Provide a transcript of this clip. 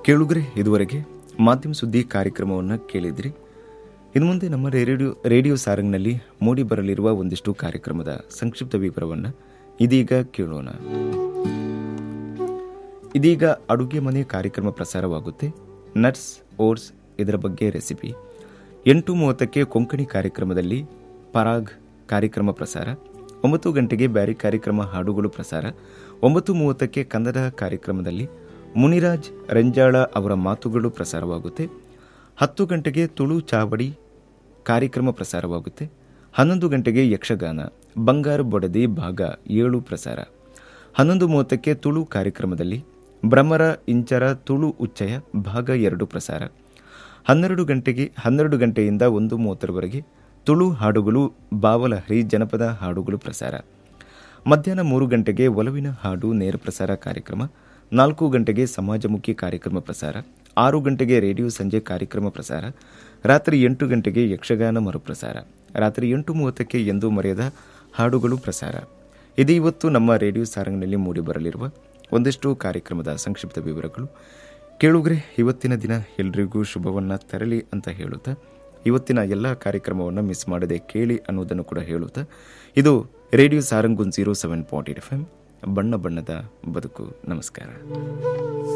ಕೇಳುಗರೆ ಇದುವರೆಗೆ ಮಾಧ್ಯಮ ಸುದ್ದಿ ಕಾರ್ಯಕ್ರಮವನ್ನು ಕೇಳಿದ್ರಿ ಇನ್ನು ಮುಂದೆ ನಮ್ಮ ರೇಡಿಯೋ ರೇಡಿಯೋ ಸಾರಂಗ್ನಲ್ಲಿ ಮೂಡಿ ಬರಲಿರುವ ಒಂದಿಷ್ಟು ಕಾರ್ಯಕ್ರಮದ ಸಂಕ್ಷಿಪ್ತ ವಿವರವನ್ನು ಇದೀಗ ಕೇಳೋಣ ಇದೀಗ ಅಡುಗೆ ಮನೆ ಕಾರ್ಯಕ್ರಮ ಪ್ರಸಾರವಾಗುತ್ತೆ ನಟ್ಸ್ ಓಟ್ಸ್ ಇದರ ಬಗ್ಗೆ ರೆಸಿಪಿ ಎಂಟು ಮೂವತ್ತಕ್ಕೆ ಕೊಂಕಣಿ ಕಾರ್ಯಕ್ರಮದಲ್ಲಿ ಪರಾಗ್ ಕಾರ್ಯಕ್ರಮ ಪ್ರಸಾರ ಒಂಬತ್ತು ಗಂಟೆಗೆ ಬ್ಯಾರಿ ಕಾರ್ಯಕ್ರಮ ಹಾಡುಗಳು ಪ್ರಸಾರ ಒಂಬತ್ತು ಮೂವತ್ತಕ್ಕೆ ಕನ್ನಡ ಕಾರ್ಯಕ್ರಮದಲ್ಲಿ ಮುನಿರಾಜ್ ರಂಜಾಳ ಅವರ ಮಾತುಗಳು ಪ್ರಸಾರವಾಗುತ್ತೆ ಹತ್ತು ಗಂಟೆಗೆ ತುಳು ಚಾವಡಿ ಕಾರ್ಯಕ್ರಮ ಪ್ರಸಾರವಾಗುತ್ತೆ ಹನ್ನೊಂದು ಗಂಟೆಗೆ ಯಕ್ಷಗಾನ ಬಂಗಾರು ಬೊಡದಿ ಭಾಗ ಏಳು ಪ್ರಸಾರ ಹನ್ನೊಂದು ಮೂವತ್ತಕ್ಕೆ ತುಳು ಕಾರ್ಯಕ್ರಮದಲ್ಲಿ ಭ್ರಮರ ಇಂಚರ ತುಳು ಉಚ್ಚಯ ಭಾಗ ಎರಡು ಪ್ರಸಾರ ಹನ್ನೆರಡು ಗಂಟೆಗೆ ಹನ್ನೆರಡು ಗಂಟೆಯಿಂದ ಒಂದು ಮೂವತ್ತರವರೆಗೆ ತುಳು ಹಾಡುಗಳು ಬಾವಲಹರಿ ಜನಪದ ಹಾಡುಗಳು ಪ್ರಸಾರ ಮಧ್ಯಾಹ್ನ ಮೂರು ಗಂಟೆಗೆ ಒಲವಿನ ಹಾಡು ನೇರ ಪ್ರಸಾರ ಕಾರ್ಯಕ್ರಮ ನಾಲ್ಕು ಗಂಟೆಗೆ ಸಮಾಜಮುಖಿ ಕಾರ್ಯಕ್ರಮ ಪ್ರಸಾರ ಆರು ಗಂಟೆಗೆ ರೇಡಿಯೋ ಸಂಜೆ ಕಾರ್ಯಕ್ರಮ ಪ್ರಸಾರ ರಾತ್ರಿ ಎಂಟು ಗಂಟೆಗೆ ಯಕ್ಷಗಾನ ಮರುಪ್ರಸಾರ ರಾತ್ರಿ ಎಂಟು ಮೂವತ್ತಕ್ಕೆ ಎಂದೂ ಮರೆಯದ ಹಾಡುಗಳು ಪ್ರಸಾರ ಇದು ಇವತ್ತು ನಮ್ಮ ರೇಡಿಯೋ ಸಾರಂಗ್ನಲ್ಲಿ ಮೂಡಿಬರಲಿರುವ ಒಂದಿಷ್ಟು ಕಾರ್ಯಕ್ರಮದ ಸಂಕ್ಷಿಪ್ತ ವಿವರಗಳು ಕೇಳುಗ್ರೆ ಇವತ್ತಿನ ದಿನ ಎಲ್ರಿಗೂ ಶುಭವನ್ನ ತರಲಿ ಅಂತ ಹೇಳುತ್ತಾ ಇವತ್ತಿನ ಎಲ್ಲ ಕಾರ್ಯಕ್ರಮವನ್ನು ಮಿಸ್ ಮಾಡದೆ ಕೇಳಿ ಅನ್ನೋದನ್ನು ಕೂಡ ಹೇಳುತ್ತಾ ಇದು radio Sarang one zero seven point eight F M ಬಣ್ಣ ಬಣ್ಣದ ಬದುಕು ನಮಸ್ಕಾರ